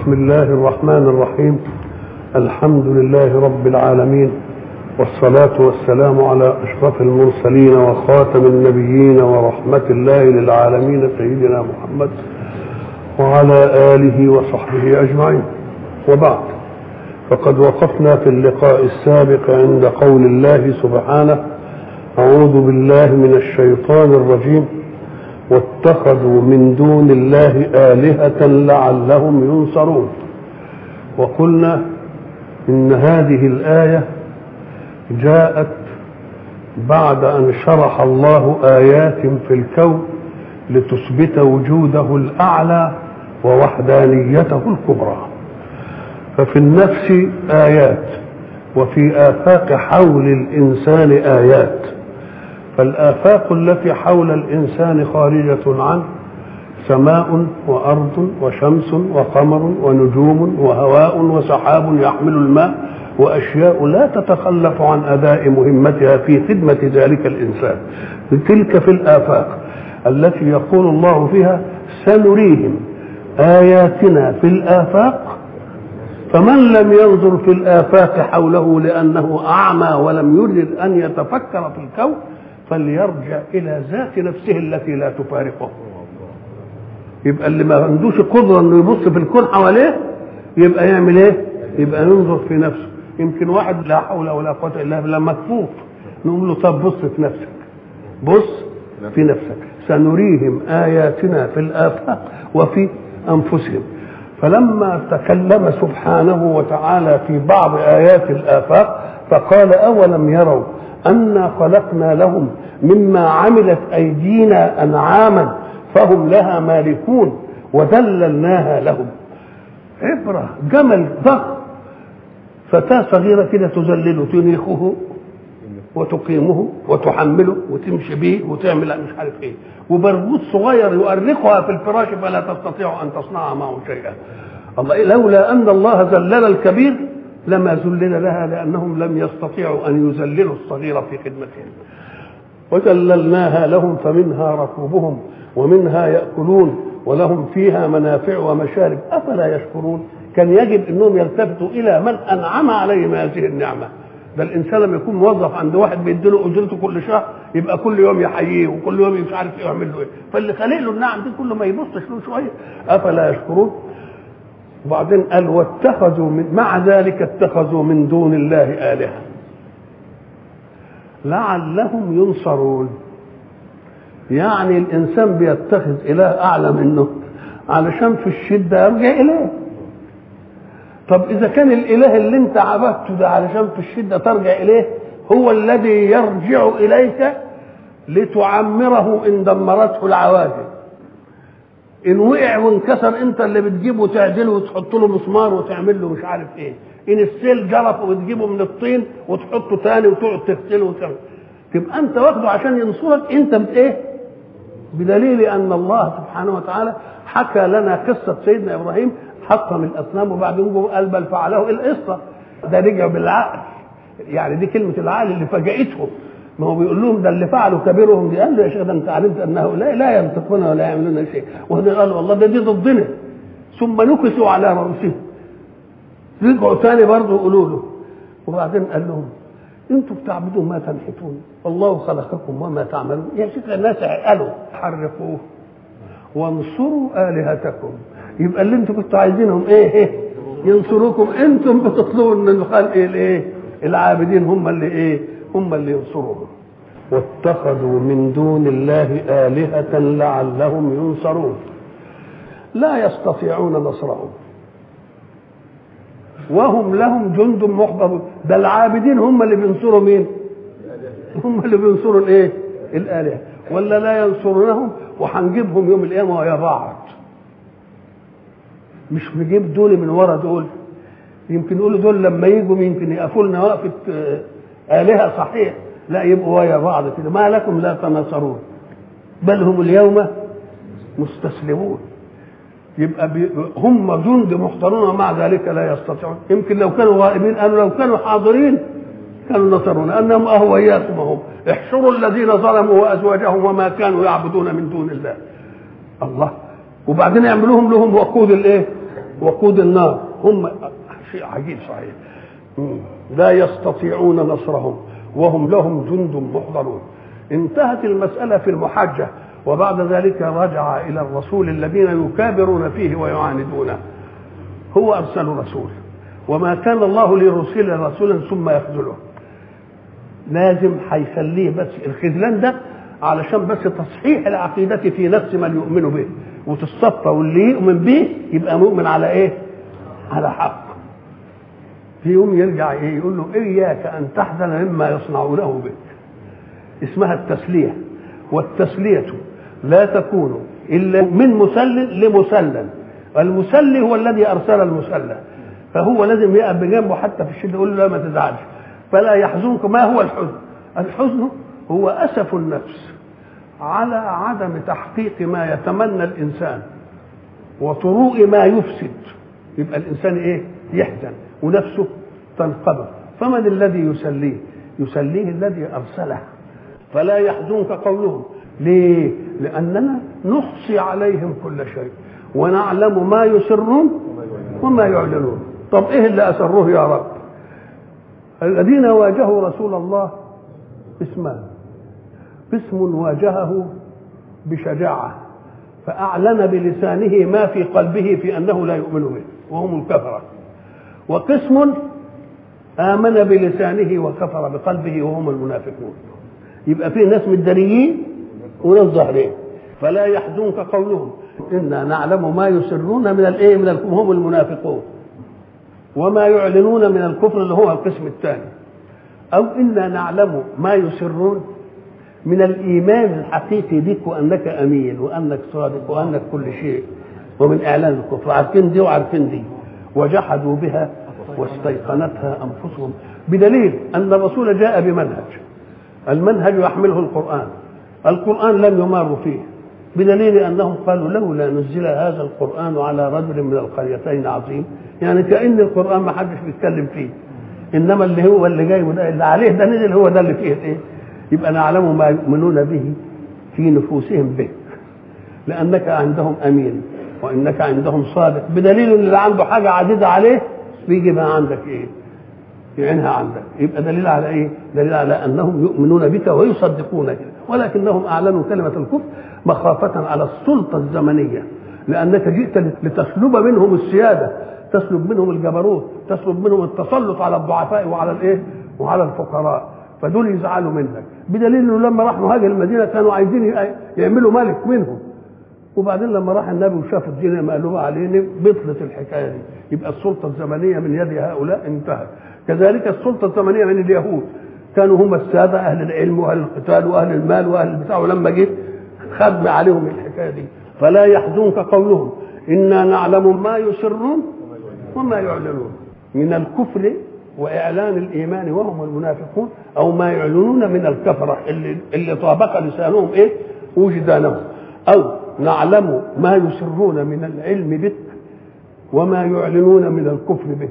بسم الله الرحمن الرحيم الحمد لله رب العالمين والصلاة والسلام على أشرف المرسلين وخاتم النبيين ورحمة الله للعالمين سيدنا محمد وعلى آله وصحبه أجمعين وبعد فقد وقفنا في اللقاء السابق عند قول الله سبحانه أعوذ بالله من الشيطان الرجيم واتخذوا من دون الله آلهة لعلهم ينصرون وقلنا إن هذه الآية جاءت بعد أن شرح الله آيات في الكون لتثبت وجوده الأعلى ووحدانيته الكبرى ففي النفس آيات وفي آفاق حول الإنسان آيات فالآفاق التي حول الإنسان خارجة عنه سماء وأرض وشمس وقمر ونجوم وهواء وسحاب يحمل الماء وأشياء لا تتخلف عن أداء مهمتها في خدمة ذلك الإنسان تلك في الآفاق التي يقول الله فيها سنريهم آياتنا في الآفاق فمن لم ينظر في الآفاق حوله لأنه أعمى ولم يرد أن يتفكر في الكون فليرجع إلى ذات نفسه التي لا تفارقه يبقى اللي ما عندوش قدرة انه يبص في الكون حواليه يبقى يعمل ايه؟ يبقى ينظر في نفسه يمكن واحد لا حول ولا قوة الا بالله مكفوف نقول له طب بص في نفسك بص في نفسك سنريهم آياتنا في الآفاق وفي أنفسهم فلما تكلم سبحانه وتعالى في بعض آيات الآفاق فقال أولم يروا أنا خلقنا لهم مما عملت أيدينا أنعاما فهم لها مالكون وذللناها لهم عبرة جمل ضخم فتاة صغيرة كده تذلله تنيخه وتقيمه وتحمله وتمشي به وتعمل مش عارف ايه وبرغوث صغير يؤرقها في الفراش فلا تستطيع ان تصنع معه شيئا الله لولا ان الله ذلل الكبير لما ذلل لها لانهم لم يستطيعوا ان يذللوا الصغير في خدمتهم وذللناها لهم فمنها ركوبهم ومنها ياكلون ولهم فيها منافع ومشارب افلا يشكرون كان يجب انهم يلتفتوا الى من انعم عليهم هذه النعمه ده الانسان لما يكون موظف عند واحد بيدي له اجرته كل شهر يبقى كل يوم يحييه وكل يوم مش عارف ايه يعمل له ايه فاللي خالق له النعم دي كل ما يبصش له شويه افلا يشكرون وبعدين قال واتخذوا من مع ذلك اتخذوا من دون الله الهه لعلهم ينصرون يعني الانسان بيتخذ اله اعلى منه علشان في الشده يرجع اليه طب اذا كان الاله اللي انت عبدته ده علشان في الشده ترجع اليه هو الذي يرجع اليك لتعمره ان دمرته العوادل ان وقع وانكسر انت اللي بتجيبه وتعدله وتحط له مسمار وتعمل له مش عارف ايه ان السيل جرف وتجيبه من الطين وتحطه تاني وتقعد تغسله وتعمل تبقى انت واخده عشان ينصرك انت بت ايه بدليل ان الله سبحانه وتعالى حكى لنا قصه سيدنا ابراهيم حطم الاصنام وبعدين قال بل فعله القصه ده رجع بالعقل يعني دي كلمه العقل اللي فاجئتهم ما هو بيقول لهم ده اللي فعلوا كبيرهم دي قال له يا شيخ ده انت علمت انه لا لا ينطقون ولا يعملون شيء وهنا قال والله ده دي ضدنا ثم نكسوا على رؤوسهم رجعوا تاني برضه يقولوا له وبعدين قال لهم انتوا بتعبدوا ما تنحتون والله خلقكم وما تعملون يا شيخ الناس قالوا حرقوه وانصروا الهتكم يبقى اللي انتوا كنتوا عايزينهم ايه, إيه؟ ينصروكم انتم بتطلبوا من الخلق الايه العابدين هم اللي ايه هم اللي ينصروهم واتخذوا من دون الله آلهة لعلهم ينصرون لا يستطيعون نصرهم وهم لهم جند محضر ده العابدين هم اللي بينصروا مين هم اللي بينصروا الايه الآلهة ولا لا ينصرونهم وهنجيبهم يوم القيامة ويا بعض مش نجيب دول من ورا دول يمكن يقولوا دول لما يجوا يمكن يقفوا لنا وقفه الهه صحيح لا يبقوا ويا بعض كده ما لكم لا تناصرون بل هم اليوم مستسلمون يبقى بي هم جند محضرون ومع ذلك لا يستطيعون يمكن لو كانوا غائبين قالوا لو كانوا حاضرين كانوا نصرونا انهم اهو اياكم هم احشروا الذين ظلموا وازواجهم وما كانوا يعبدون من دون الله الله وبعدين يعملوهم لهم وقود الايه وقود النار هم شيء عجيب صحيح لا يستطيعون نصرهم وهم لهم جند محضرون انتهت المسألة في المحاجة وبعد ذلك رجع إلى الرسول الذين يكابرون فيه ويعاندونه هو أرسل رسول وما كان الله ليرسل رسولا ثم يخذله لازم هيخليه بس الخذلان ده علشان بس تصحيح العقيدة في نفس من يؤمن به وتصفى واللي يؤمن به يبقى مؤمن على ايه؟ على حق في يوم يرجع ايه؟ يقول له اياك ان تحزن مما يصنعونه بك اسمها التسلية والتسلية لا تكون إلا من مسل لمسلل المسلي هو الذي أرسل المسلى فهو لازم يقف بجنبه حتى في الشدة يقول له لا ما تزعلش فلا يحزنك ما هو الحزن الحزن هو أسف النفس على عدم تحقيق ما يتمنى الإنسان وطروء ما يفسد يبقى الإنسان إيه يحزن ونفسه تنقبض فمن الذي يسليه يسليه الذي أرسله فلا يحزنك قولهم ليه لأننا نحصي عليهم كل شيء ونعلم ما يسرون وما يعلنون طب ايه اللي اسروه يا رب الذين واجهوا رسول الله اسمان قسم واجهه بشجاعة فأعلن بلسانه ما في قلبه في أنه لا يؤمن به وهم الكفرة وقسم آمن بلسانه وكفر بقلبه وهم المنافقون يبقى في ناس مداريين وناس ظاهرين فلا يحزنك قولهم إنا نعلم ما يسرون من الايه من هم المنافقون وما يعلنون من الكفر اللي هو القسم الثاني او انا نعلم ما يسرون من الايمان الحقيقي بك وانك امين وانك صادق وانك كل شيء ومن اعلان الكفر عارفين دي وعارفين دي وجحدوا بها واستيقنتها انفسهم بدليل ان الرسول جاء بمنهج المنهج يحمله القران القران لم يمار فيه بدليل انهم قالوا لولا نزل هذا القران على رجل من القريتين عظيم يعني كان القران ما حدش بيتكلم فيه انما اللي هو اللي جاي وده اللي عليه ده نزل هو ده اللي فيه ايه يبقى نعلم ما يؤمنون به في نفوسهم بك لانك عندهم امين وانك عندهم صادق بدليل ان اللي عنده حاجه عزيزه عليه بيجي بقى عندك ايه يعينها عندك يبقى دليل على ايه دليل على انهم يؤمنون بك ويصدقونك ولكنهم اعلنوا كلمه الكفر مخافة على السلطة الزمنية لأنك جئت لتسلب منهم السيادة تسلب منهم الجبروت تسلب منهم التسلط على الضعفاء وعلى الايه وعلى الفقراء فدول يزعلوا منك بدليل انه لما راحوا هاجر المدينه كانوا عايزين يعملوا ملك منهم وبعدين لما راح النبي وشاف الدنيا مقلوبه عليه بطلت الحكايه دي يبقى السلطه الزمنيه من يد هؤلاء انتهت كذلك السلطه الزمنيه من اليهود كانوا هم الساده اهل العلم واهل القتال واهل المال واهل البتاع ولما جه خدم عليهم الحكايه دي فلا يحزنك قولهم انا نعلم ما يسرون وما يعلنون من الكفر واعلان الايمان وهم المنافقون او ما يعلنون من الكفره اللي اللي طابق لسانهم ايه وجدانهم او نعلم ما يسرون من العلم بك وما يعلنون من الكفر بك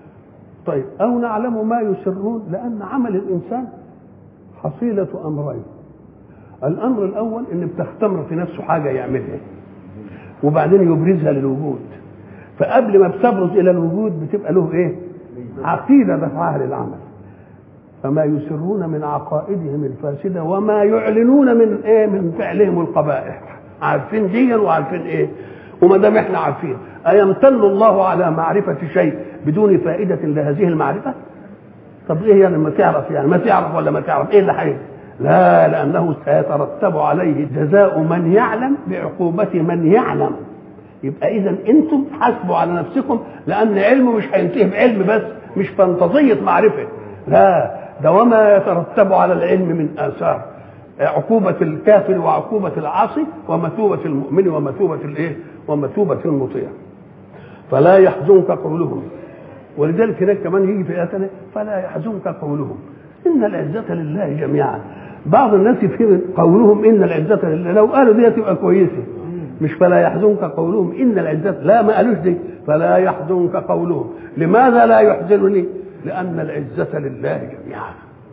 طيب او نعلم ما يسرون لان عمل الانسان حصيله امرين الامر الاول ان بتختمر في نفسه حاجه يعملها وبعدين يبرزها للوجود فقبل ما بتبرز الى الوجود بتبقى له ايه عقيده دفعها للعمل فما يسرون من عقائدهم الفاسده وما يعلنون من ايه من فعلهم القبائح عارفين دي وعارفين ايه وما دام احنا عارفين ايمتن الله على معرفه شيء بدون فائده لهذه المعرفه طب ايه يعني ما تعرف يعني ما تعرف ولا ما تعرف ايه اللي حي لا لانه سيترتب عليه جزاء من يعلم بعقوبه من يعلم يبقى اذا انتم حاسبوا على نفسكم لان علمه مش هينتهي بعلم بس مش فانتظيه معرفه لا ده وما يترتب على العلم من اثار عقوبة الكافر وعقوبة العاصي ومثوبة المؤمن ومثوبة الايه؟ ومثوبة المطيع. فلا يحزنك قولهم ولذلك هناك كمان يجي في آية فلا يحزنك قولهم إن العزة لله جميعا. بعض الناس يفهم قولهم إن العزة لله لو قالوا دي تبقى كويسة. مش فلا يحزنك قولهم إن العزة لا ما قالوش دي فلا يحزنك قولهم لماذا لا يحزنني؟ لأن العزة لله جميعا.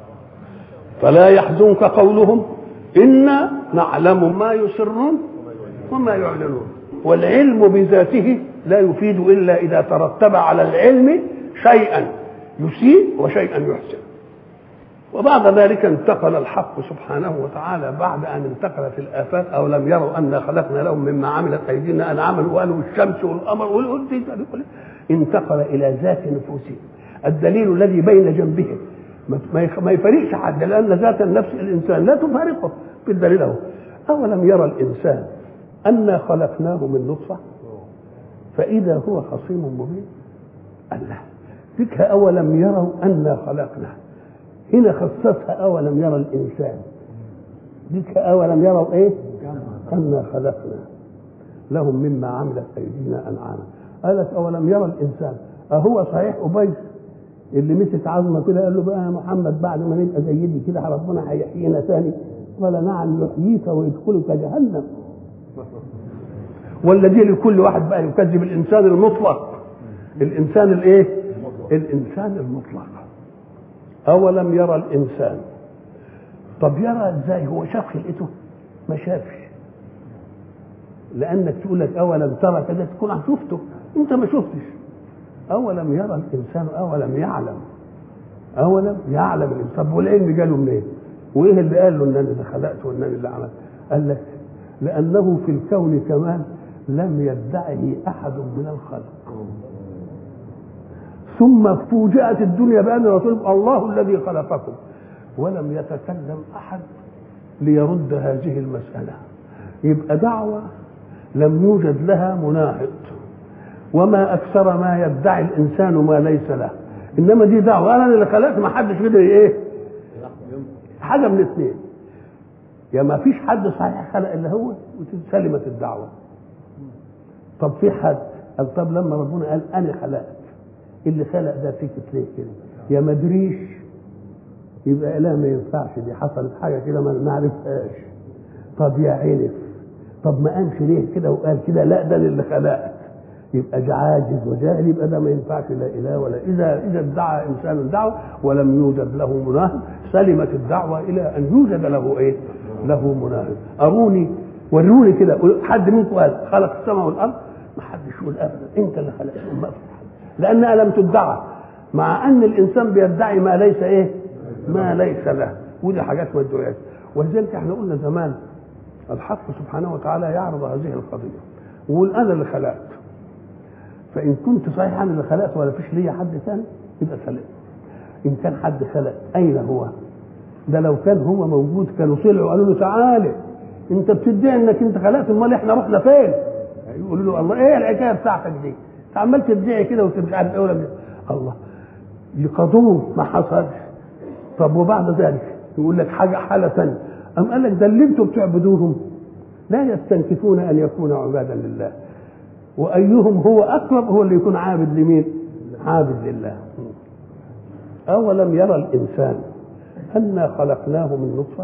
فلا يحزنك قولهم إنا نعلم ما يسرون وما يعلنون والعلم بذاته لا يفيد الا اذا ترتب على العلم شيئا يسيء وشيئا يحسن وبعد ذلك انتقل الحق سبحانه وتعالى بعد ان انتقلت الافات او لم يروا انا خلقنا لهم مما عملت ايدينا انعاما وقالوا الشمس والقمر والأرض انتقل الى ذات نفوسهم الدليل الذي بين جنبهم ما يفارقش حد لان ذات النفس الانسان لا تفارقه في الدليل اهو اولم يرى الانسان انا خلقناه من نطفه فاذا هو خصيم مبين الله تلك اولم يروا انا خلقناه هنا خصصها اولم يرى الانسان ديك اولم يروا ايه انا خلقنا لهم مما عملت ايدينا انعاما قالت اولم يرى الانسان اهو صحيح ابي اللي مسك عظمه كده قال له بقى يا محمد بعد ما نبقى زي دي كده ربنا هيحيينا ثاني قال نعم يحييك ويدخلك جهنم والذي لكل واحد بقى يكذب الانسان المطلق الانسان الايه الانسان المطلق اولم يرى الانسان طب يرى ازاي هو شاف خلقته ما شافش لانك تقول لك اولم ترى كده تكون شفته انت ما شفتش اولم يرى الانسان اولم يعلم اولم يعلم الانسان طب والعلم جاله منين وايه اللي قال له ان انا اللي خلقت وان انا اللي عملت قال لك لانه في الكون كمان لم يدعه احد من الخلق ثم فوجئت الدنيا بان رسول الله الذي خلقكم ولم يتكلم احد ليرد هذه المساله يبقى دعوه لم يوجد لها مناهض وما اكثر ما يدعي الانسان ما ليس له انما دي دعوه انا اللي خلقت ما حدش قدر ايه حاجه من اثنين يا ما فيش حد صحيح خلق الا هو وسلمت الدعوه طب في حد قال طب لما ربنا قال انا خلقت اللي خلق ده سكت ليه كده يا ما ادريش يبقى لا ما ينفعش دي حصلت حاجه كده ما نعرفهاش طب يا عرف طب ما قامش ليه كده وقال كده لا ده اللي خلقت يبقى عاجز وجاهل يبقى ده ما ينفعش لا اله ولا اذا اذا ادعى انسان دعوه ولم يوجد له مناهض سلمت الدعوه الى ان يوجد له ايه؟ له مناهض اروني وروني كده حد منكم قال خلق السماء والارض ما حدش يقول ابدا انت اللي خلقتهم ما في لانها لم تدعى مع ان الانسان بيدعي ما ليس ايه؟ ما ليس له ودي حاجات ما ادعيت ولذلك احنا قلنا زمان الحق سبحانه وتعالى يعرض هذه القضيه ويقول انا اللي خلقت فان كنت صحيح انا اللي خلقت ولا فيش ليا حد ثاني يبقى خلقت ان كان حد خلق اين هو ده لو كان هو موجود كانوا طلعوا قالوا له تعالى انت بتدعي انك انت خلقت امال احنا رحنا فين يقولوا له الله ايه الحكايه بتاعتك دي انت عمال تدعي كده ومش عارف ايه ولا الله يقضوه ما حصلش طب وبعد ذلك يقول لك حاجه حاله ثانيه أم قال لك ده اللي انتم بتعبدوهم لا يستنكفون ان يكونوا عبادا لله وايهم هو اقرب هو اللي يكون عابد لمين عابد لله اولم يرى الانسان انا خلقناه من نطفه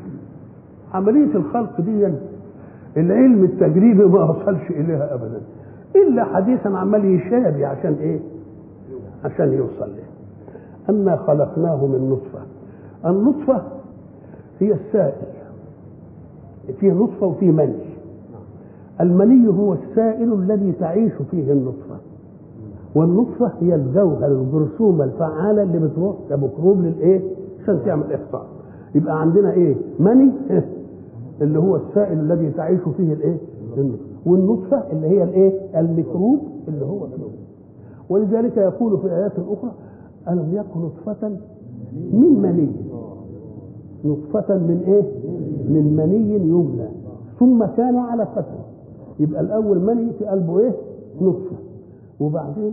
عمليه الخلق دي العلم التجريبي ما وصلش اليها ابدا الا حديثا عمال يشابي عشان ايه عشان يوصل له انا خلقناه من نطفه النطفه هي السائل في نطفه وفي مني المني هو السائل الذي تعيش فيه النطفة والنطفة هي الجوهر الجرثومة الفعالة اللي بتروح كميكروب للإيه؟ عشان تعمل إخصاء يبقى عندنا إيه؟ مني اللي هو السائل الذي تعيش فيه الإيه؟ النطفة والنطفة اللي هي الإيه؟ الميكروب اللي هو النطفة ولذلك يقول في آيات أخرى ألم يكن نطفة من مني نطفة من إيه؟ من مني يمنى ثم كان علقة يبقى الاول مني في قلبه ايه نطفه وبعدين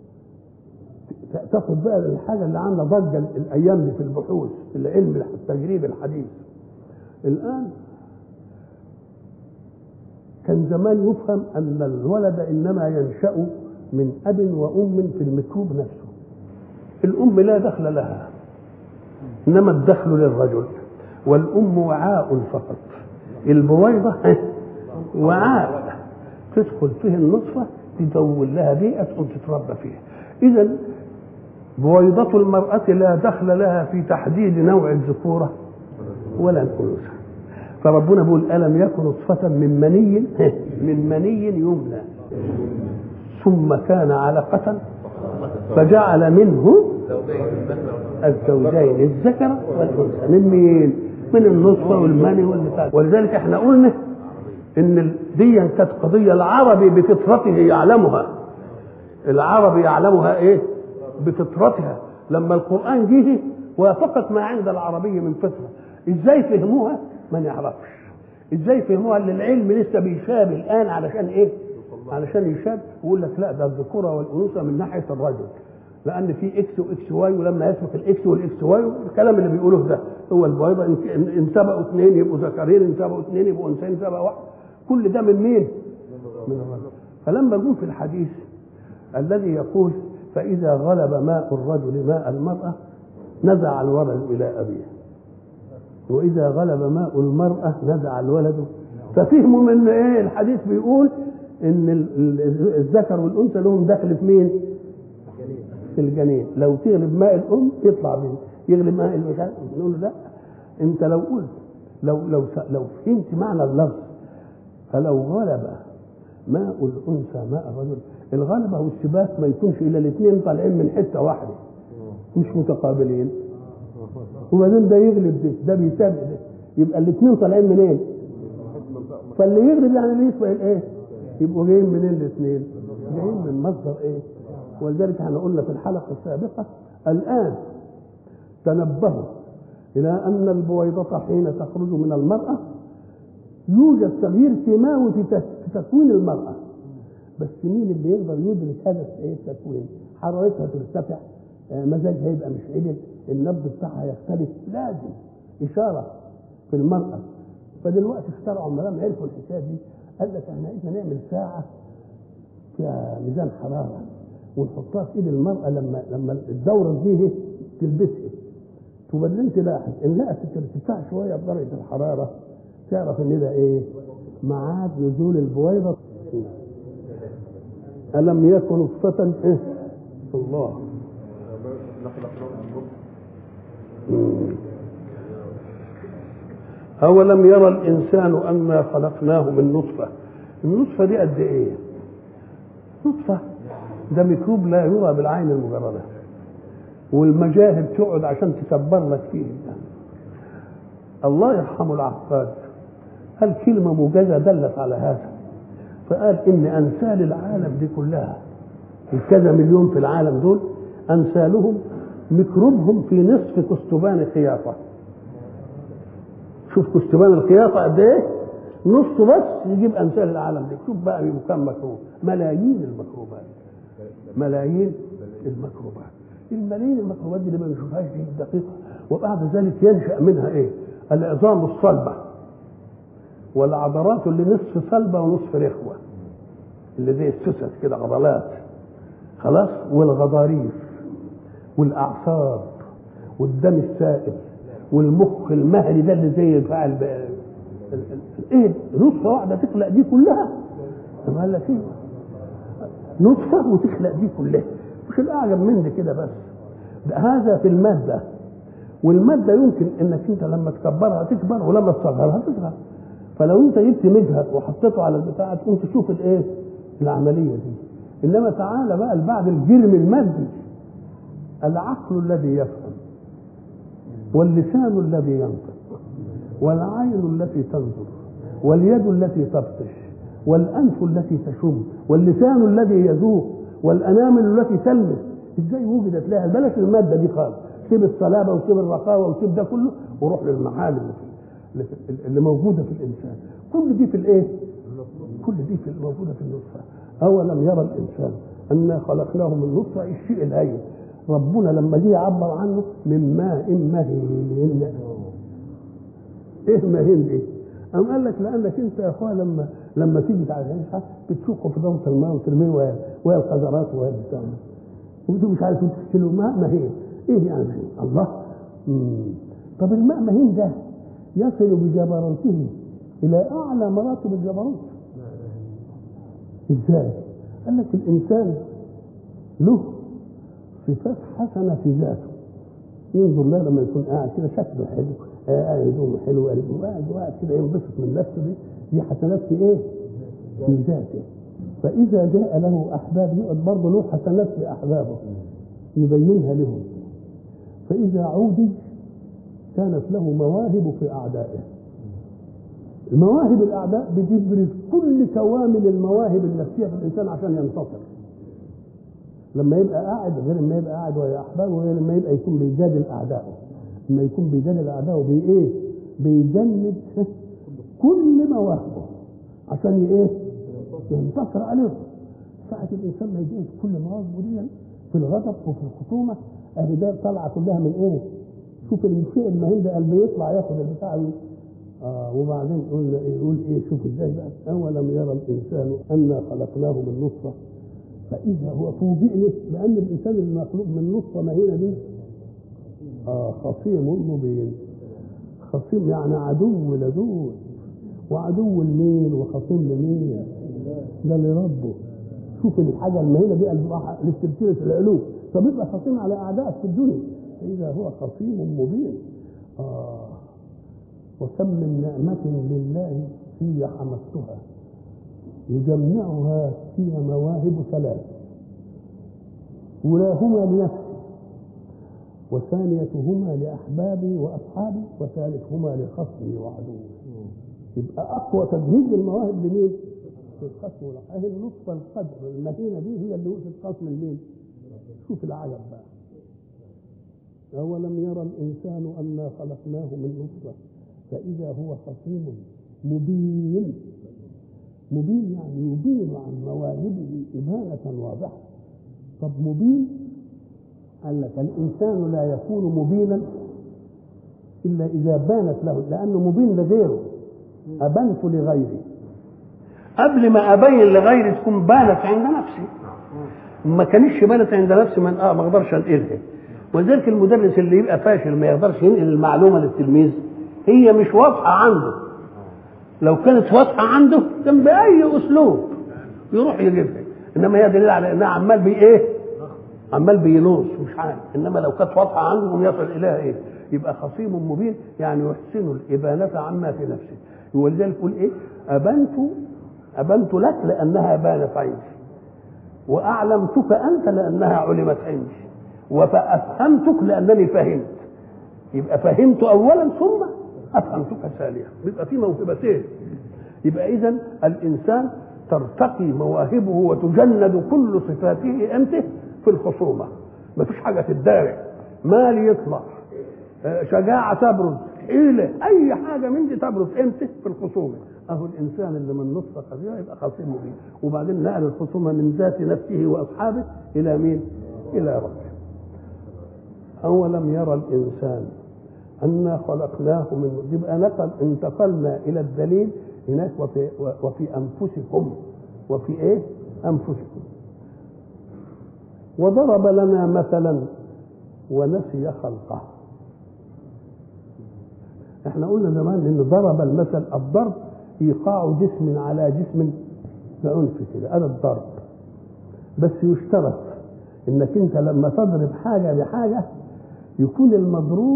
تاخد بقى الحاجه اللي عامله ضجه الايام دي في البحوث في العلم التجريبي الحديث الان كان زمان يفهم ان الولد انما ينشا من اب وام في الميكروب نفسه الام لا دخل لها انما الدخل للرجل والام وعاء فقط البويضه وعاء تدخل فيه النطفة تدور لها بيئة تقوم تتربى فيها إذا بويضة المرأة لا دخل لها في تحديد نوع الذكورة ولا الأنوثة فربنا بيقول ألم يكن نطفة من مني من مني يمنى ثم كان علقة فجعل منه الزوجين الذكر والانثى من مين؟ من النطفه والمني والبتاع ولذلك احنا قلنا ان دي كانت قضيه العربي بفطرته يعلمها العربي يعلمها ايه؟ بفطرتها لما القران جه وافقت ما عند العربي من فطره ازاي فهموها؟ ما نعرفش ازاي فهموها اللي العلم لسه بيشاب الان علشان ايه؟ علشان يشاب ويقول لك لا ده الذكوره والانوثه من ناحيه الرجل لان في اكس واكس واي ولما يسبق الاكس والاكس واي الكلام اللي بيقولوه ده هو البيضه ان إن سبقوا اثنين يبقوا ذكرين ان سبقوا اثنين يبقوا انثيين سبق واحد كل ده من مين؟ من الرجل فلما جم في الحديث الذي يقول فاذا غلب ماء الرجل ماء المراه نزع الولد الى ابيه واذا غلب ماء المراه نزع الولد ففهموا من ايه الحديث بيقول ان ال- ال- الذكر والانثى لهم دخل في مين؟ في الجنين لو تغلب ماء الام يطلع منه يغلب ماء المكان نقول له لا انت لو قلت لو لو لو فهمت معنى اللفظ فلو غلب ماء الانثى ماء الرجل الغلبه والسباق ما يكونش الا الاثنين طالعين من حته واحده مش متقابلين وبعدين ده يغلب ده ده بيسابق ده يبقى الاثنين طالعين منين؟ فاللي يغلب يعني اللي يسبق الايه؟ يبقوا جايين منين الاثنين؟ جايين من مصدر ايه؟ ولذلك احنا قلنا في الحلقه السابقه الان تنبهوا الى ان البويضه حين تخرج من المراه يوجد تغيير كيماوي في تك- في تكوين المراه بس مين اللي يقدر يدرك هذا ايه التكوين؟ حرارتها ترتفع آه، مزاجها يبقى مش عدل النبض بتاعها يختلف لازم اشاره في المراه فدلوقتي اخترعوا ما دام عرفوا الحكايه دي قال لك احنا عايزين نعمل ساعه فيها ميزان حراره ونحطها في ايد المراه لما لما الدوره تجيه تلبسها وبعدين تلاحظ ان لقت ارتفاع شويه بدرجه الحراره تعرف ان ده ايه؟ ميعاد نزول البويضه الم يكن نطفه إيه؟ الله مم. أولم يرى الإنسان أنا خلقناه من نطفة النطفة دي قد إيه نطفة ده ميكروب لا يرى بالعين المجردة والمجاهر تقعد عشان تكبر لك فيه الله يرحمه العقاد قال كلمة موجزة دلت على هذا فقال إن أمثال العالم دي كلها الكذا مليون في العالم دول أمثالهم ميكروبهم في نصف كستبان خياطة شوف كستبان الخياطة قد إيه نصه بس يجيب أمثال العالم دي شوف بقى بكم ميكروب ملايين الميكروبات ملايين الميكروبات الملايين الميكروبات دي اللي ما بنشوفهاش دي دقيقة وبعد ذلك ينشأ منها إيه العظام الصلبة والعضلات اللي نصف صلبة ونصف رخوة اللي زي السوسس كده عضلات خلاص والغضاريف والاعصاب والدم السائل والمخ المهري ده اللي زي بتاع الب- ال- ال- ايه نطفه واحده تخلق دي كلها طب قال لك ايه نطفه وتخلق دي كلها مش الاعجب من دي كده بس ده هذا في الماده والماده يمكن انك انت لما تكبرها تكبر ولما تصغرها تصغر فلو انت جبت مجهر وحطيته على البتاع تقوم تشوف الايه العمليه دي انما تعالى بقى بعد الجرم المادي العقل الذي يفهم واللسان الذي ينطق والعين التي تنظر واليد التي تبطش والانف التي تشم واللسان الذي يذوق والانامل التي تلمس ازاي وجدت لها بلاش الماده دي خالص سيب الصلابه وسيب الرخاوه وسيب ده كله وروح للمعالم اللي في- اللي موجوده في الانسان كل دي في الايه؟ كل دي في موجوده في النطفه اولم يرى الانسان انا خلقناه من نطفه الشيء الهين ربنا لما جه يعبر عنه من ماء مهين ايه مهين دي؟ قام قال لك لانك انت يا اخويا لما لما تيجي تعيشها بتشوفه في دوره الماء وترميه وهي وهي القذرات وهي البتاع وانتوا مش عارفين تغسلوا ماء مهين ايه يعني مهين؟ الله مم. طب الماء مهين ده يصل بجبروته الى اعلى مراتب الجبروت ازاي؟ قال لك الانسان له صفات حسنه في ذاته ينظر له لما يكون قاعد كده شكله حلو آه، قاعد هدومه حلو قاعد قاعد وقاعد كده ينبسط من نفسه دي دي حسنات في ايه؟ في ذاته فإذا جاء له أحباب يقعد برضه له حسنات في أحبابه يبينها لهم فإذا عودي كانت له مواهب في أعدائه المواهب الأعداء بتبرز كل كوامل المواهب النفسية في الإنسان عشان ينتصر لما يبقى قاعد غير لما يبقى قاعد ويا أحبابه غير لما يبقى يكون بيجادل أعدائه لما يكون بيجادل أعدائه بي إيه؟ بيجند كل مواهبه عشان ايه؟ ينتصر عليهم ساعة الإنسان ما يجيش كل مواهبه دي في الغضب وفي الخصومة أهي ده طالعة كلها من إيه؟ شوف الشيء المهين ده قلبه يطلع ياخد البتاع آه وبعدين يقول إيه يقول ايه شوف ازاي بقى اولم يرى الانسان انا خلقناه من نطفه فاذا هو فوجئني بان الانسان المخلوق من نطفه مهينه دي اه خصيم مبين خصيم يعني عدو لدود وعدو لمين وخصيم لمين ده لربه شوف الحاجه المهينه دي لسلسله العلو فبيبقى خصيم على اعدائك في الدنيا فاذا هو خصيم مبين آه وكم من نعمة لله في حمدتها يجمعها في مواهب ثلاث أولاهما لنفسي وثانيتهما لأحبابي وأصحابي وثالثهما لخصمي وعدوي يبقى أقوى تجهيز المواهب لمين؟ للخصم أهي النصف القدر المهينة دي هي اللي وقفت خصم لمين؟ شوف العجب بقى أولم يرى الإنسان أنا خلقناه من نطفة فإذا هو خصيم مبين مبين يعني يبين عن مواهبه إبانة واضحة طب مبين قال لك الإنسان لا يكون مبينا إلا إذا بانت له لأنه مبين لغيره أبنت لغيري قبل ما أبين لغيري تكون بانت عند نفسي ما كانتش بانت عند نفسي من اه ما اقدرش انقلها ولذلك المدرس اللي يبقى فاشل ما يقدرش ينقل المعلومه للتلميذ هي مش واضحه عنده لو كانت واضحه عنده كان باي اسلوب يروح يجيبها انما هي دليل على انها عمال بي ايه عمال بيلوص مش عارف انما لو كانت واضحه عنده يصل اليها ايه يبقى خصيم مبين يعني يحسن الابانه عما في نفسه ولذلك يقول ايه ابنت ابنت لك لانها بانت عندي واعلمتك انت لانها علمت عندي وفافهمتك لانني فهمت يبقى فهمت اولا ثم افهمتك ثانيا يبقى في موهبتين يبقى اذا الانسان ترتقي مواهبه وتجند كل صفاته امتى في الخصومه ما فيش حاجه تدارع مال يطلع شجاعه تبرز حيله اي حاجه من دي تبرز امتى في الخصومه اهو الانسان اللي من نصف خبيره يبقى خصيم مبين وبعدين نقل الخصومه من ذات نفسه واصحابه الى مين؟ الى ربه اولم يرى الانسان انا خلقناه من يبقى نقل انتقلنا الى الدليل هناك وفي وفي انفسكم وفي ايه؟ انفسكم وضرب لنا مثلا ونسي خلقه احنا قلنا زمان ان ضرب المثل الضرب ايقاع جسم على جسم بعنف كده هذا الضرب بس يشترط انك انت لما تضرب حاجه بحاجه يكون المضروب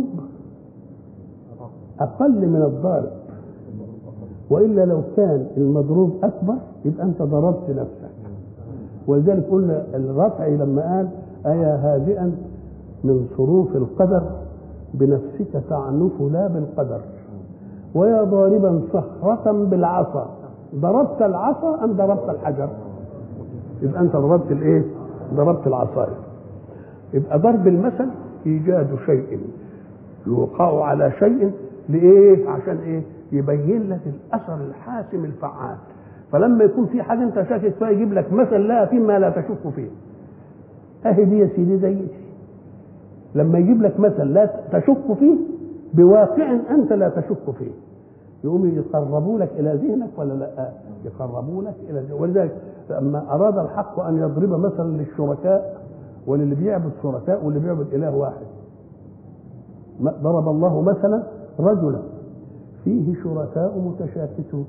اقل من الضارب والا لو كان المضروب اكبر يبقى انت ضربت نفسك ولذلك قلنا الرفعي لما قال ايا هادئا من صروف القدر بنفسك تعنف لا بالقدر ويا ضاربا صخرة بالعصا ضربت العصا أم ضربت الحجر يبقى أنت ضربت الإيه ضربت العصاية يبقى ضرب المثل إيجاد شيء يوقع على شيء لإيه عشان إيه يبين لك الأثر الحاسم الفعال فلما يكون في حاجة أنت شاكك فيها يجيب لك مثل لا فيما لا تشك فيه أهي دي يا سيدي زي دي لما يجيب لك مثل لا تشك فيه بواقع انت لا تشك فيه يقوم يقربوا لك الى ذهنك ولا لا يقربوا لك الى ذهنك ولذلك لما اراد الحق ان يضرب مثلا للشركاء وللي بيعبد شركاء واللي بيعبد اله واحد ضرب الله مثلا رجلا فيه شركاء متشاكسون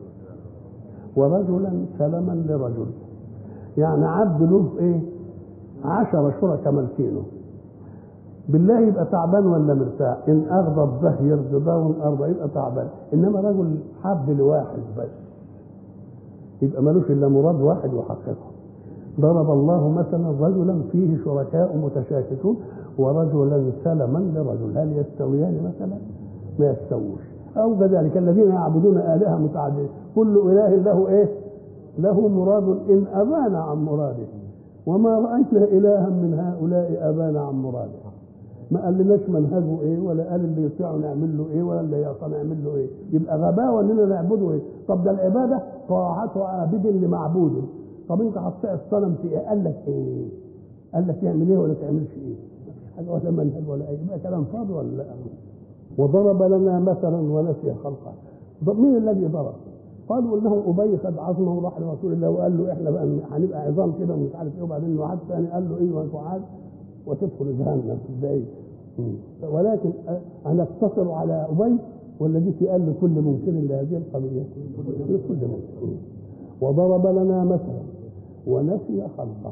ورجلا سلما لرجل يعني عبد له ايه عشر شركاء ملكينه بالله يبقى تعبان ولا مرتاح ان اغضب ده يرضى ده وان ارضى يبقى تعبان انما رجل حب لواحد بس يبقى ملوش الا مراد واحد يحققه ضرب الله مثلا رجلا فيه شركاء متشاكسون ورجلا سلما لرجل هل يستويان مثلا ما يستووش او كذلك الذين يعبدون الهه متعدده كل اله له ايه له مراد ان ابان عن مراده وما راينا الها من هؤلاء ابان عن مراده ما قالناش منهجه ايه ولا قال اللي يطيعه نعمل له ايه ولا اللي يعصى نعمل له ايه يبقى غباوه اننا نعبده ايه طب ده العباده طاعة عابد لمعبود طب انت هتطيع الصنم في ايه قال لك ايه قال لك يعمل ايه ولا تعملش ايه حاجه ولا منهج ولا ايه يبقى كلام فاضي ولا لا وضرب لنا مثلا ونسي خلقه مين الذي ضرب قالوا انه ابي خد عظمه وراح لرسول الله وقال له احنا بقى هنبقى عظام كده ومش عارف ايه وبعدين واحد ثاني قال له ايه وتعاد وتدخل جهنم ازاي ولكن هنقتصر على ابي والذي في قال لكل ممكن لهذه القضيه لكل ممكن وضرب لنا مثلا ونسي خلقه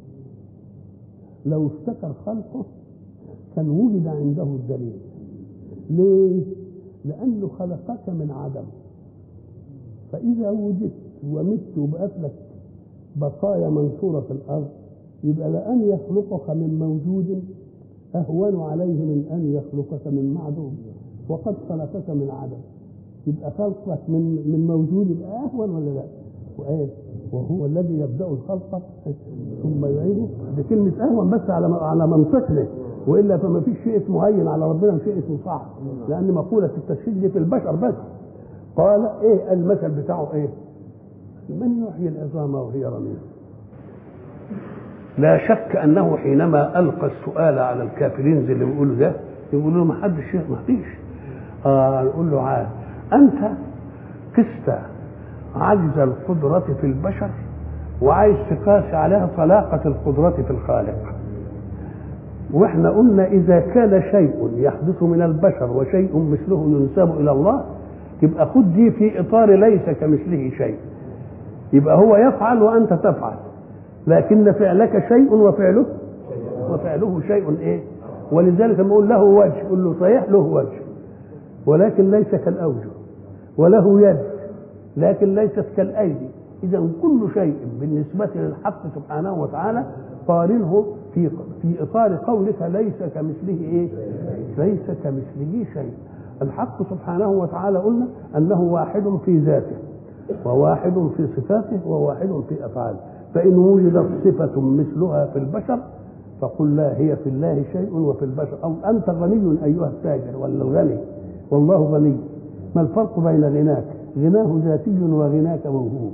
لو افتكر خلقه كان وجد عنده الدليل ليه؟ لأنه خلقك من عدم فإذا وجدت ومت وبقت لك بقايا منثورة في الأرض يبقى لأن يخلقك من موجود أهون عليه من أن يخلقك من معدوم وقد خلقك من عدم يبقى خلقك من من موجود يبقى أهون ولا لا؟ وإيه؟ وهو الذي يبدأ الخلق ثم يعيده دي كلمة أهون بس على على منطقنا والا فما فيش شيء اسمه هين على ربنا شيء اسمه صعب لان مقوله التشهيد دي في البشر بس قال ايه المثل بتاعه ايه من يحيي العظام وهي رميم لا شك انه حينما القى السؤال على الكافرين زي اللي بيقولوا ده يقولوا له ما حدش ما فيش آه يقول له عاد انت قست عجز القدرة في البشر وعايز تقاس عليها طلاقة القدرة في الخالق واحنا قلنا اذا كان شيء يحدث من البشر وشيء مثله ينسب الى الله يبقى خد دي في اطار ليس كمثله شيء يبقى هو يفعل وانت تفعل لكن فعلك شيء وفعله وفعله شيء ايه ولذلك لما اقول له وجه قل له صحيح له وجه ولكن ليس كالاوجه وله يد لكن ليست كالايدي اذا كل شيء بالنسبه للحق سبحانه وتعالى قارنه في في اطار قولك ليس كمثله ايه؟ ليس كمثله شيء. الحق سبحانه وتعالى قلنا انه واحد في ذاته وواحد في صفاته وواحد في افعاله، فان وجدت صفه مثلها في البشر فقل لا هي في الله شيء وفي البشر او انت غني ايها التاجر ولا الغني والله غني ما الفرق بين غناك؟ غناه ذاتي وغناك موهوب.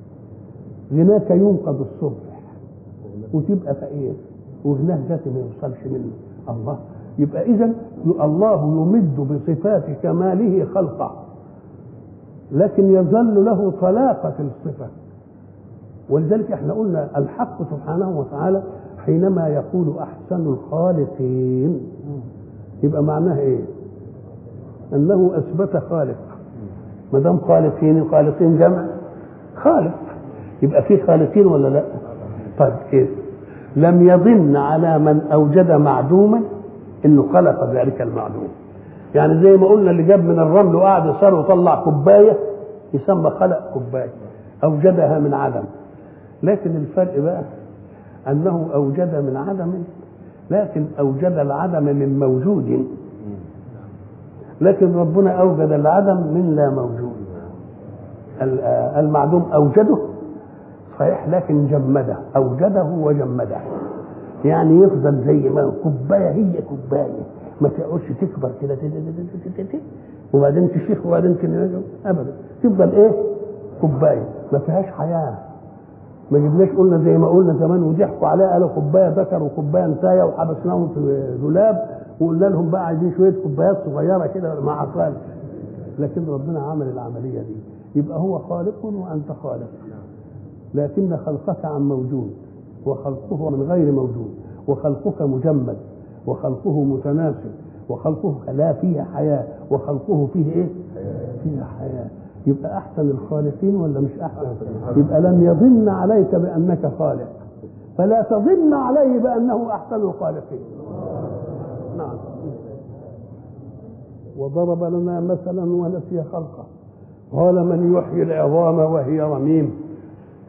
غناك ينقض الصبح وتبقى فقير وغناه ذاتي ما يوصلش منه الله يبقى اذا الله يمد بصفات كماله خلقه لكن يظل له طلاقة الصفة ولذلك احنا قلنا الحق سبحانه وتعالى حينما يقول احسن الخالقين يبقى معناه ايه انه اثبت خالق ما دام خالقين الخالقين جمع خالق يبقى في خالقين ولا لا طيب ايه لم يظن على من اوجد معدوما انه خلق ذلك المعدوم يعني زي ما قلنا اللي جاب من الرمل وقعد يصار وطلع كوبايه يسمى خلق كوبايه اوجدها من عدم لكن الفرق بقى انه اوجد من عدم لكن اوجد العدم من موجود لكن ربنا اوجد العدم من لا موجود المعدوم اوجده صحيح لكن جمده اوجده وجمده يعني يفضل زي ما كوبايه هي كوبايه ما تقعدش تكبر كده وبعدين تشيخ وبعدين تنزل ابدا تفضل ايه كوبايه ما فيهاش حياه ما جبناش قلنا زي ما قلنا زمان وضحكوا عليها قالوا كوبايه ذكر وكوبايه انثايه وحبسناهم في دولاب وقلنا لهم بقى عايزين شويه كوبايات صغيره كده مع اطفال لكن ربنا عمل العمليه دي يبقى هو خالق وانت خالق لكن خلقك عن موجود وخلقه من غير موجود وخلقك مجمد وخلقه متناسب وخلقه لا فيه حياة وخلقه فيه ايه فيه حياة يبقى احسن الخالقين ولا مش احسن يبقى لم يظن عليك بانك خالق فلا تظن عليه بانه احسن الخالقين نعم وضرب لنا مثلا ونسي خلقه قال من يحيي العظام وهي رميم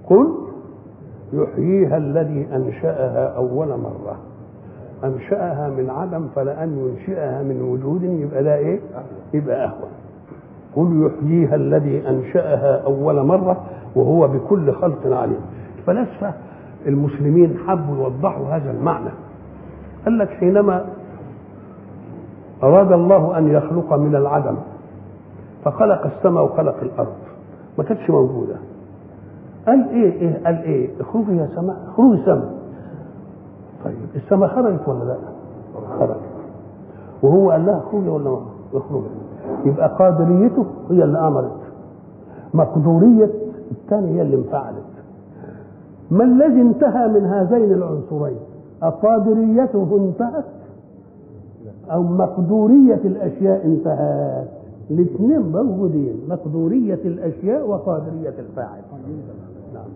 قل يحييها الذي أنشأها أول مرة أنشأها من عدم فلأن ينشئها من وجود يبقى ده إيه؟ يبقى أهون قل يحييها الذي أنشأها أول مرة وهو بكل خلق عليم الفلاسفة المسلمين حبوا يوضحوا هذا المعنى قال لك حينما أراد الله أن يخلق من العدم فخلق السماء وخلق الأرض ما كانتش موجودة قال إيه إيه قال إيه اخرجي يا سماء اخرجي سماء طيب السماء خرجت ولا لا؟ خرجت وهو قال لها اخرجي ولا ما اخرجي يبقى قادريته هي اللي امرت مقدوريه الثانيه هي اللي انفعلت ما الذي انتهى من هذين العنصرين أقادريته انتهت أو مقدورية الأشياء انتهت الاثنين موجودين مقدورية الأشياء وقادرية الفاعل نعم.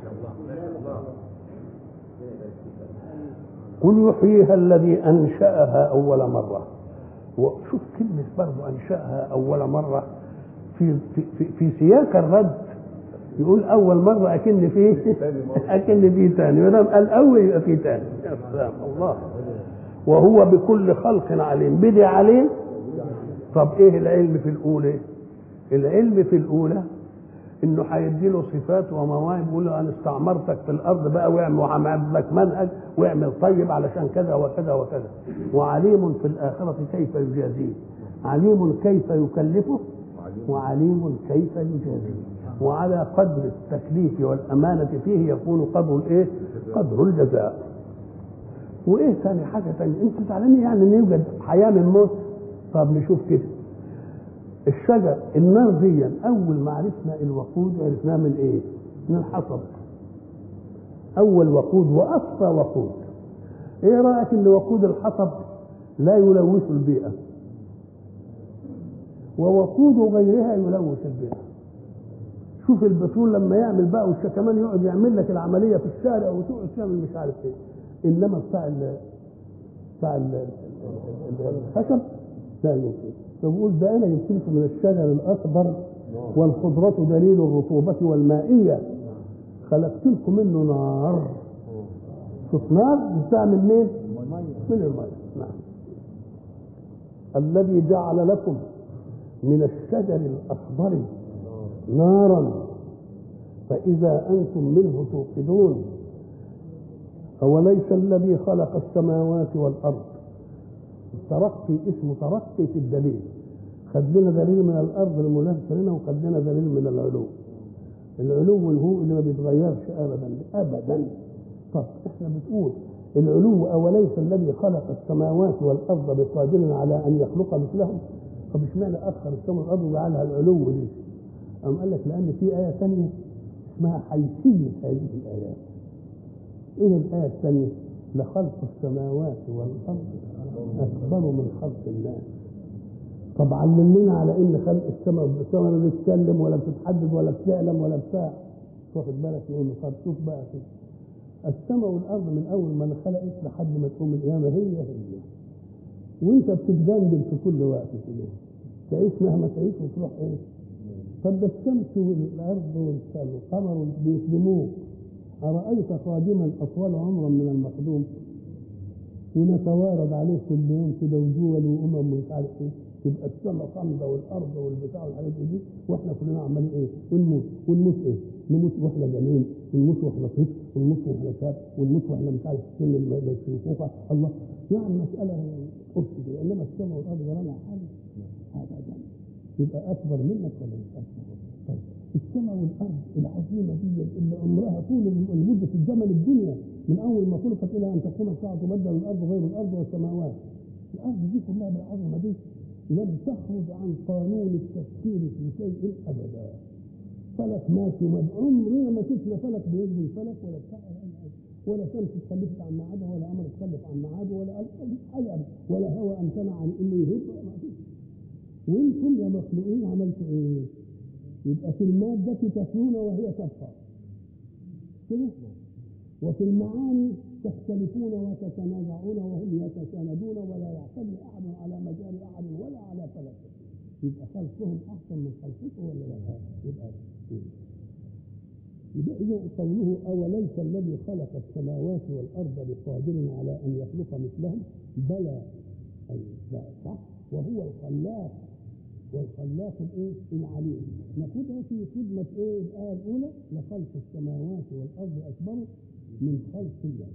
قل يحييها الذي أنشأها أول مرة وشوف كلمة برضه أنشأها أول مرة في في في, في سياق الرد يقول أول مرة أكن فيه أكن فيه ثاني ما دام قال أول يبقى فيه ثاني يا سلام الله وهو بكل خلق عليم بدي عليه طب إيه العلم في الأولى؟ العلم في الأولى انه هيدي له صفات ومواهب يقول له انا استعمرتك في الارض بقى واعمل وعمل لك منهج واعمل طيب علشان كذا وكذا وكذا وعليم في الاخره كيف يجازيه عليم كيف يكلفه وعليم كيف يجازيه وعلى قدر التكليف والامانه فيه يكون قدر الايه؟ قدر الجزاء وايه ثاني حاجه ثانيه انتوا زعلانين يعني ان يوجد حياه من موت طب نشوف كده الشجر النار دي اول ما عرفنا الوقود عرفناه من ايه من الحطب اول وقود واقصى وقود ايه رايك ان وقود الحطب لا يلوث البيئه ووقود غيرها يلوث البيئه شوف البترول لما يعمل بقى كمان يقعد يعمل لك العمليه في الشارع وتقعد تعمل مش عارف ايه انما بتاع ال بتاع ال الخشب لا يمكن فبقول ده انا جبت لكم من الشجر الاخضر والخضرة دليل الرطوبة والمائية خلقت لكم منه نار شوف نار بتاع من مين؟ من المية نعم الذي جعل لكم من الشجر الأخضر نارا فإذا أنتم منه توقدون أوليس الذي خلق السماوات والأرض ترقي اسمه ترقي في الدليل خد لنا دليل من الارض الملامسه لنا وخد لنا دليل من العلو العلو الهو اللي ما بيتغيرش ابدا ابدا طب احنا بتقول العلو اوليس الذي خلق السماوات والارض بقادر على ان يخلق مثلهم طب اشمعنى اخر السماء والارض وجعلها العلو دي؟ قام قال لك لان في ايه ثانيه اسمها حيثيه هذه الايات ايه الايه الثانيه؟ لخلق السماوات والارض اكبر من خلق الناس طب علمنا على ان خلق السماء السماء ما بتتكلم ولا بتتحدد ولا بتعلم ولا بتاع واخد بالك نقول له طب شوف بقى كده السماء والارض من اول ما خلقت لحد ما تقوم القيامه هي هي وانت بتتجندل في كل وقت كده تعيش مهما تعيش وتروح ايه طب ده الشمس والارض والقمر بيخدموك أرأيت خادما أطول عمرا من المخدوم ونتوارد عليه كل يوم كده ودول وأمم ومش عارف إيه تبقى السماء صامدة والأرض والبتاع والحاجات دي وإحنا كلنا عمالين إيه ونموت ونموت إيه نموت وإحنا جنين ونموت وإحنا طفل ونموت وإحنا شاب ونموت وإحنا مش عارف سن الشيخوخة الله يعني مسألة قرص كده إنما السماء والأرض ورانا حاجة أبدا يبقى أكبر منك ولا مش أكبر طيب السماء والارض العظيمه دي اللي عمرها طول مده الزمن الدنيا من اول ما خلقت الى ان تقوم الساعه تبدل الارض غير الارض والسماوات الارض دي كلها بالعظمه دي لم تخرج عن قانون التفكير في شيء ابدا فلك ماشي عمرنا ما شفنا فلك بيجري الفلك ولا بتاع ولا شمس اتخلفت عن ميعادها ولا قمر اتخلف عن ميعاده ولا حاجه ولا هواء امتنع عن انه يهب ما فيش وانتم يا مخلوقين عملتوا ايه؟ يبقى في المادة تكون وهي تبقى كده وفي المعاني تختلفون وتتنازعون وهم يتساندون ولا يعتمد احد على مجال احد ولا على فلك يبقى خلقهم احسن من خلقته ولا لا يبقى يبقى إذا قوله أوليس الذي خلق السماوات والأرض بقادر على أن يخلق مثلهم بلى أي لا صح وهو الخلاق والخلاق الايه العليم ناخدها في خدمة ايه الآية الأولى لخلق السماوات والأرض أكبر من خلق الله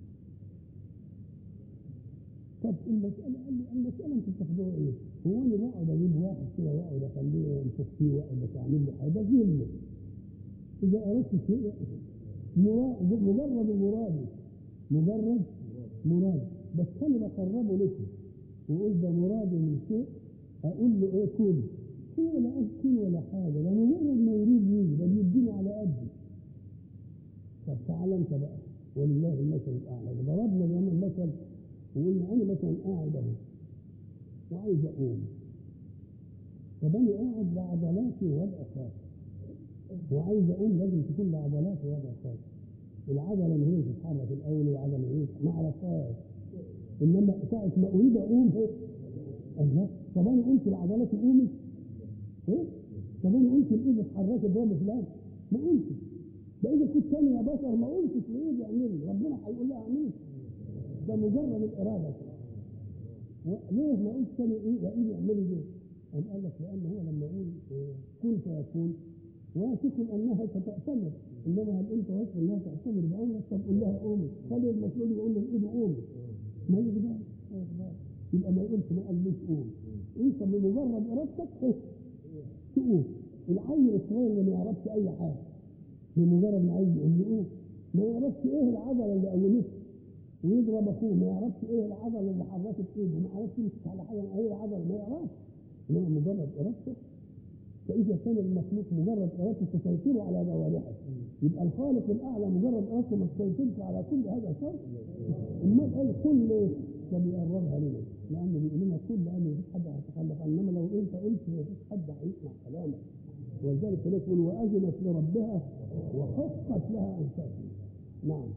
طب المسألة قال لي المسألة انتوا بتاخدوها ايه؟ هو انا بقعد اجيب واحد كده واقعد اخليه ينفخ فيه واقعد اعمل له حاجه ذله اذا اردت شيء مراد مجرد مرادي مجرد مراد بس انا بقربه لكم واقول ده مرادي من شيء اقول له ايه كن هو لا قال كن ولا حاجه ده مجرد ما يريد يجي ده بيديني على قدي طب تعالى انت بقى ولله المثل الاعلى ضربنا زمان مثل وقلنا انا مثلا قاعد اهو وعايز اقوم طب انا قاعد بعضلاتي وضع خاص وعايز اقوم لازم تكون لعضلاتي وضع خاص العضله اللي هي تتحرك الاول والعضله اللي هي ما اعرفهاش انما ساعه ما اريد اقوم هو الله طب انا قلت لعضلاتي قومي ايه طب انا قلت الايد اتحركت ده فلان ما قلتش ده اذا كنت انا يا بشر ما قلتش لايدي اعملي ربنا هيقول لها اعملي ده مجرد الاراده ليه ما قلت تاني ايه وايدي اعملي ليه؟ قام قال لك لان هو لما يقول إيه كن فيكون واثق انها ستأتمر انما هل انت واثق انها تأتمر بامرك طب قول لها قومي خلي المسؤول يقول للايد قومي ما يقدرش يبقى ما يقولش ما قالوش قوم انت بمجرد ارادتك تقوم العيل الصغير اللي ما يعرفش اي حاجه بمجرد ما عايز يقول له قوم ما يعرفش ايه العضله اللي قومته ويضرب اخوه ما يعرفش ايه العضله اللي حركت ايده ما يعرفش يمسك على حاجه ايه العضله ما يعرفش انما مجرد ارادته فاذا كان المخلوق مجرد ارادته تسيطر على جوارحه يبقى الخالق الاعلى مجرد ارادته ما تسيطرش على كل هذا الشر امال قال كل ايه فبيقربها لنا لانه بيقول لنا كل لانه مفيش حد هيتخلف انما لو انت قلت مفيش حد هيسمع كلامك ولذلك يقول واذنت لربها وحقت لها ان تاتي نعم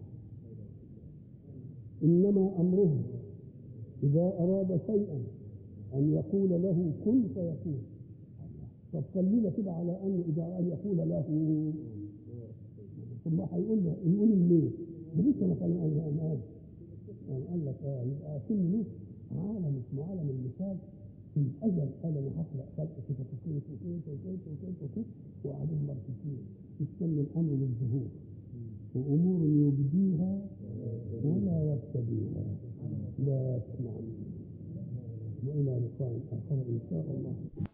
انما امره اذا اراد شيئا ان يقول له كن فيكون طب خلينا كده على انه اذا ان يقول له ثم هيقول له يقول ليه؟ لسه مثلا انا يعني قال لك اه يبقى كل له عالم اسمه عالم المثال في الازل قال انا هخلق خلق كيف وكيف وكيف وكيف وكيف وكيف وقعدوا مرتين يستنوا الامر للظهور وامور يبديها ولا يبتديها لا تسمع والى لقاء اخر ان شاء الله